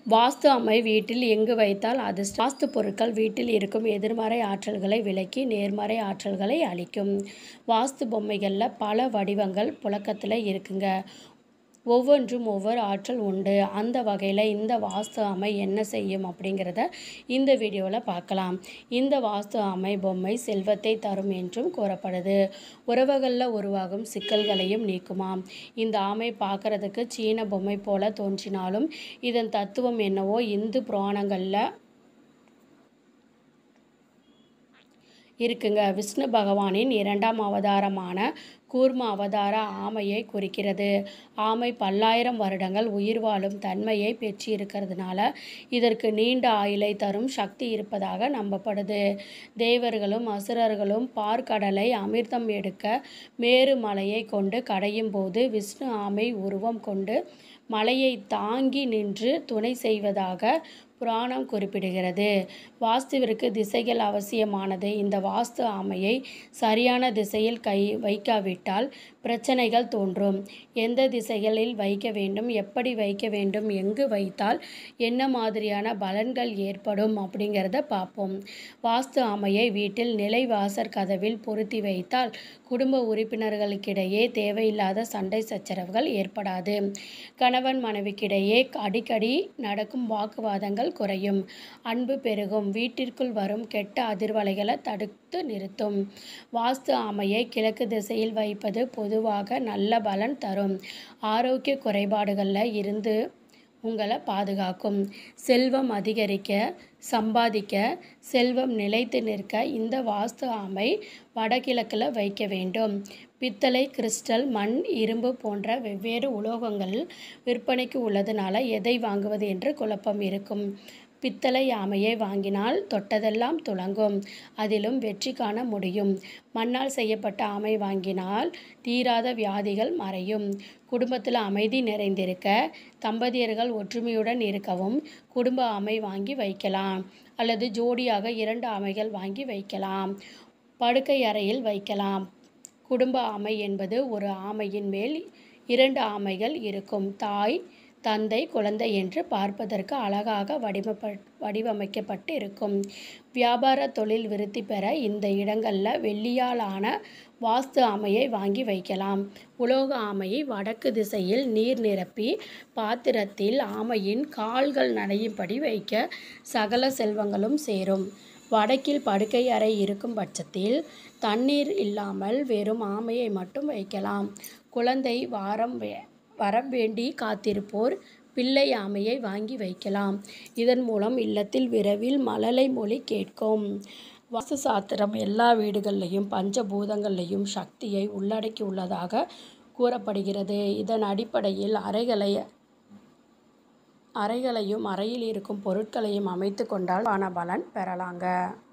வாஸ்து அம்மை வீட்டில் எங்கு வைத்தால் அது வாஸ்து பொருட்கள் வீட்டில் இருக்கும் எதிர்மறை ஆற்றல்களை விலக்கி நேர்மறை ஆற்றல்களை அளிக்கும் வாஸ்து பொம்மைகளில் பல வடிவங்கள் புழக்கத்தில் இருக்குங்க ஒவ்வொன்றும் ஒவ்வொரு ஆற்றல் உண்டு அந்த வகையில் இந்த வாஸ்து அமை என்ன செய்யும் அப்படிங்கிறத இந்த வீடியோவில் பார்க்கலாம் இந்த வாஸ்து அமை பொம்மை செல்வத்தை தரும் என்றும் கூறப்படுது உறவுகளில் உருவாகும் சிக்கல்களையும் நீக்குமாம் இந்த ஆமை பார்க்கறதுக்கு சீன பொம்மை போல தோன்றினாலும் இதன் தத்துவம் என்னவோ இந்து புராணங்களில் இருக்குங்க விஷ்ணு பகவானின் இரண்டாம் அவதாரமான கூர்ம அவதார ஆமையை குறிக்கிறது ஆமை பல்லாயிரம் வருடங்கள் உயிர் வாழும் தன்மையை பெற்றிருக்கிறதுனால இதற்கு நீண்ட ஆயுளை தரும் சக்தி இருப்பதாக நம்பப்படுது தேவர்களும் அசுரர்களும் பார்க்கடலை அமிர்தம் எடுக்க மேரு மலையை கொண்டு கடையும் போது விஷ்ணு ஆமை உருவம் கொண்டு மலையை தாங்கி நின்று துணை செய்வதாக புராணம் குறிப்பிடுகிறது வாஸ்துவிற்கு திசைகள் அவசியமானது இந்த வாஸ்து ஆமையை சரியான திசையில் கை வைக்காவிட்டால் பிரச்சனைகள் தோன்றும் எந்த திசைகளில் வைக்க வேண்டும் எப்படி வைக்க வேண்டும் எங்கு வைத்தால் என்ன மாதிரியான பலன்கள் ஏற்படும் அப்படிங்கிறத பார்ப்போம் வாஸ்து ஆமையை வீட்டில் நிலைவாசற் கதவில் பொருத்தி வைத்தால் குடும்ப உறுப்பினர்களுக்கிடையே தேவையில்லாத சண்டை சச்சரவுகள் ஏற்படாது கணவன் மனைவிக்கிடையே அடிக்கடி நடக்கும் வாக்குவாதங்கள் குறையும் அன்பு பெருகும் வீட்டிற்குள் வரும் கெட்ட அதிர்வலைகளை தடுத்து நிறுத்தும் வாஸ்து ஆமையை கிழக்கு திசையில் வைப்பது பொதுவாக நல்ல பலன் தரும் ஆரோக்கிய குறைபாடுகளில் இருந்து உங்களை பாதுகாக்கும் செல்வம் அதிகரிக்க சம்பாதிக்க செல்வம் நிலைத்து நிற்க இந்த வாஸ்து ஆமை வடகிழக்கில் வைக்க வேண்டும் பித்தளை கிறிஸ்டல் மண் இரும்பு போன்ற வெவ்வேறு உலோகங்கள் விற்பனைக்கு உள்ளதுனால எதை வாங்குவது என்று குழப்பம் இருக்கும் பித்தளை ஆமையை வாங்கினால் தொட்டதெல்லாம் துளங்கும் அதிலும் வெற்றி காண முடியும் மண்ணால் செய்யப்பட்ட ஆமை வாங்கினால் தீராத வியாதிகள் மறையும் குடும்பத்தில் அமைதி நிறைந்திருக்க தம்பதியர்கள் ஒற்றுமையுடன் இருக்கவும் குடும்ப ஆமை வாங்கி வைக்கலாம் அல்லது ஜோடியாக இரண்டு ஆமைகள் வாங்கி வைக்கலாம் படுக்கை அறையில் வைக்கலாம் குடும்ப ஆமை என்பது ஒரு ஆமையின் மேல் இரண்டு ஆமைகள் இருக்கும் தாய் தந்தை குழந்தை என்று பார்ப்பதற்கு அழகாக வடிவப்ப வடிவமைக்கப்பட்டு இருக்கும் வியாபார தொழில் விருத்தி பெற இந்த இடங்களில் வெள்ளியால் ஆன வாஸ்து ஆமையை வாங்கி வைக்கலாம் உலோக ஆமையை வடக்கு திசையில் நீர் நிரப்பி பாத்திரத்தில் ஆமையின் கால்கள் நனையும்படி வைக்க சகல செல்வங்களும் சேரும் வடக்கில் படுக்கை அறை இருக்கும் பட்சத்தில் தண்ணீர் இல்லாமல் வெறும் ஆமையை மட்டும் வைக்கலாம் குழந்தை வாரம் வரம் வேண்டி காத்திருப்போர் பிள்ளை ஆமையை வாங்கி வைக்கலாம் இதன் மூலம் இல்லத்தில் விரைவில் மழலை மொழி கேட்கும் வாஸ்து சாஸ்திரம் எல்லா வீடுகள்லையும் பஞ்சபூதங்கள்லையும் சக்தியை உள்ளடக்கி உள்ளதாக கூறப்படுகிறது இதன் அடிப்படையில் அறைகளை அறைகளையும் அறையில் இருக்கும் பொருட்களையும் அமைத்து கொண்டால் பண பலன் பெறலாங்க